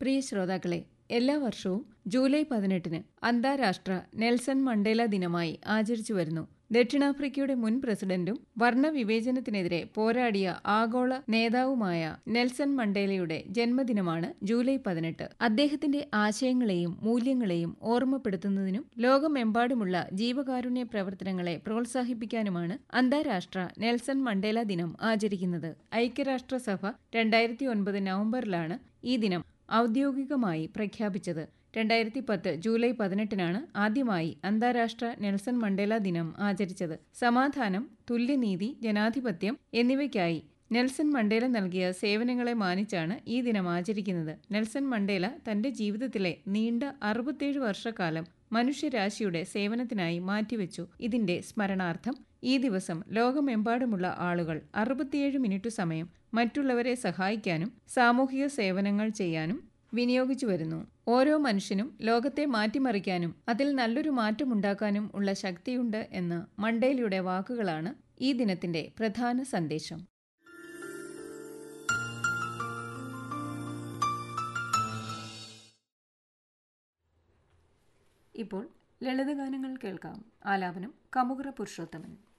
പ്രിയ ശ്രോതാക്കളെ എല്ലാ വർഷവും ജൂലൈ പതിനെട്ടിന് അന്താരാഷ്ട്ര നെൽസൺ മണ്ടേല ദിനമായി ആചരിച്ചു വരുന്നു ദക്ഷിണാഫ്രിക്കയുടെ മുൻ പ്രസിഡന്റും വർണ്ണവിവേചനത്തിനെതിരെ പോരാടിയ ആഗോള നേതാവുമായ നെൽസൺ മണ്ടേലയുടെ ജന്മദിനമാണ് ജൂലൈ പതിനെട്ട് അദ്ദേഹത്തിന്റെ ആശയങ്ങളെയും മൂല്യങ്ങളെയും ഓർമ്മപ്പെടുത്തുന്നതിനും ലോകമെമ്പാടുമുള്ള ജീവകാരുണ്യ പ്രവർത്തനങ്ങളെ പ്രോത്സാഹിപ്പിക്കാനുമാണ് അന്താരാഷ്ട്ര നെൽസൺ മണ്ടേല ദിനം ആചരിക്കുന്നത് ഐക്യരാഷ്ട്രസഭ രണ്ടായിരത്തി ഒൻപത് നവംബറിലാണ് ഈ ദിനം ഔദ്യോഗികമായി പ്രഖ്യാപിച്ചത് രണ്ടായിരത്തി പത്ത് ജൂലൈ പതിനെട്ടിനാണ് ആദ്യമായി അന്താരാഷ്ട്ര നെൽസൺ മണ്ടേല ദിനം ആചരിച്ചത് സമാധാനം തുല്യനീതി ജനാധിപത്യം എന്നിവയ്ക്കായി നെൽസൺ മണ്ടേല നൽകിയ സേവനങ്ങളെ മാനിച്ചാണ് ഈ ദിനം ആചരിക്കുന്നത് നെൽസൺ മണ്ടേല തന്റെ ജീവിതത്തിലെ നീണ്ട അറുപത്തേഴ് വർഷക്കാലം മനുഷ്യരാശിയുടെ സേവനത്തിനായി മാറ്റിവെച്ചു ഇതിന്റെ സ്മരണാർത്ഥം ഈ ദിവസം ലോകമെമ്പാടുമുള്ള ആളുകൾ അറുപത്തിയേഴ് മിനിറ്റ് സമയം മറ്റുള്ളവരെ സഹായിക്കാനും സാമൂഹിക സേവനങ്ങൾ ചെയ്യാനും വിനിയോഗിച്ചു വരുന്നു ഓരോ മനുഷ്യനും ലോകത്തെ മാറ്റിമറിക്കാനും അതിൽ നല്ലൊരു മാറ്റമുണ്ടാക്കാനും ഉള്ള ശക്തിയുണ്ട് എന്ന മണ്ടേലയുടെ വാക്കുകളാണ് ഈ ദിനത്തിന്റെ പ്രധാന സന്ദേശം ഇപ്പോൾ ലളിതഗാനങ്ങൾ കേൾക്കാം ആലാപനം കമുകറ പുരുഷോത്തമൻ